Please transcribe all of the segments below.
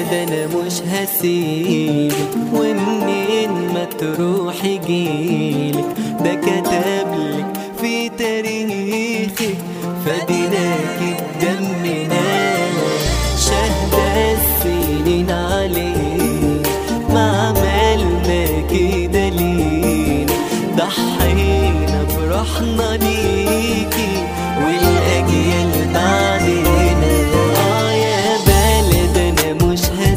بلد انا مش هسيبك ومنين ما تروح يجيلك ده كتبلك في تاريخك فديناك بدمنا شهد السنين عليك ما عملنا كده لينا ضحينا بروحنا ليكي والاجيال بعدنا اه يا بلد انا مش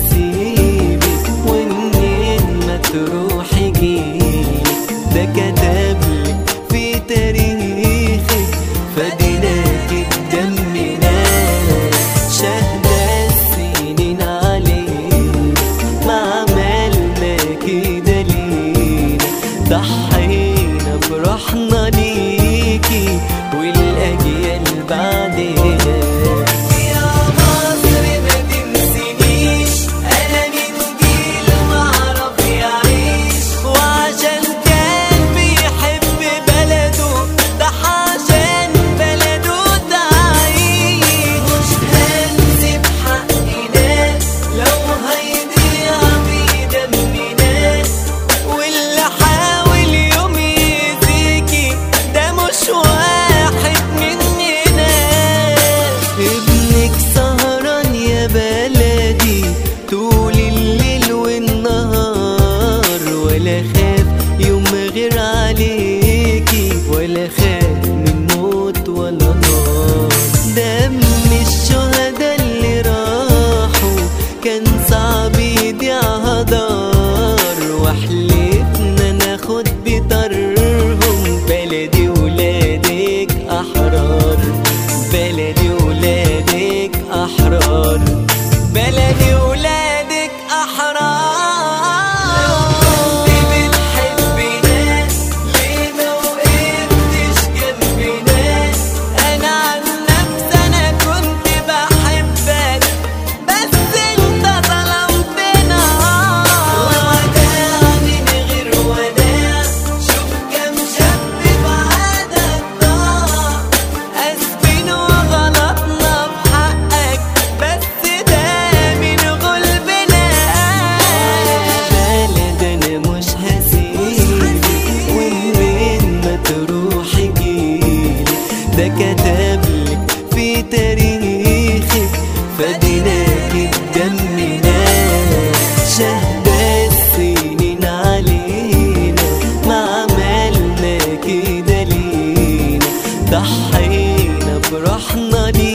هسيبك ومنين ما تروح يجيلك ده كتبلك في تاريخك فديناك بدمنا شهد السنين عليك ما عملنا كده لينا ضحينا بروحنا ليكي والاجيال بعدنا يا مصر ما تنسينيش انا من جيل معرف يعيش وعشان كان بيحب بلده ضحى عشان بلده تعيش مش هنسيب حقنا لو هيضيع بدمنا واللي حاول يوم يأذيكي ده مش واحد مننا ابنك سهران يا بلدي طول الليل والنهار ولا خاف يوم غير عليكي ولا خاف من موت ولا نار دم الشهداء اللي راحوا كان صعب يضيع هدار وحلفنا ناخد بطرهم بلدي ولادك احرار بلدي ولادك احرار بلدي ولادك احرار كنت بتحبنا ليه ما وقفتش جنبنا انا عن نفسي انا كنت بحبك بس انت ظلمتنا وداع من غير وداع شوف كم شاب بعدك ضاع اسفين وغلطنا بحقك بس ده من غلبنا بلد انا مش هسيبك ومنين ما تروح يجيلك ده كتبلك في تاريخك فديناك بدمنا شهد السنين علينا ما عملنا كده لينا ضحينا بروحنا لينا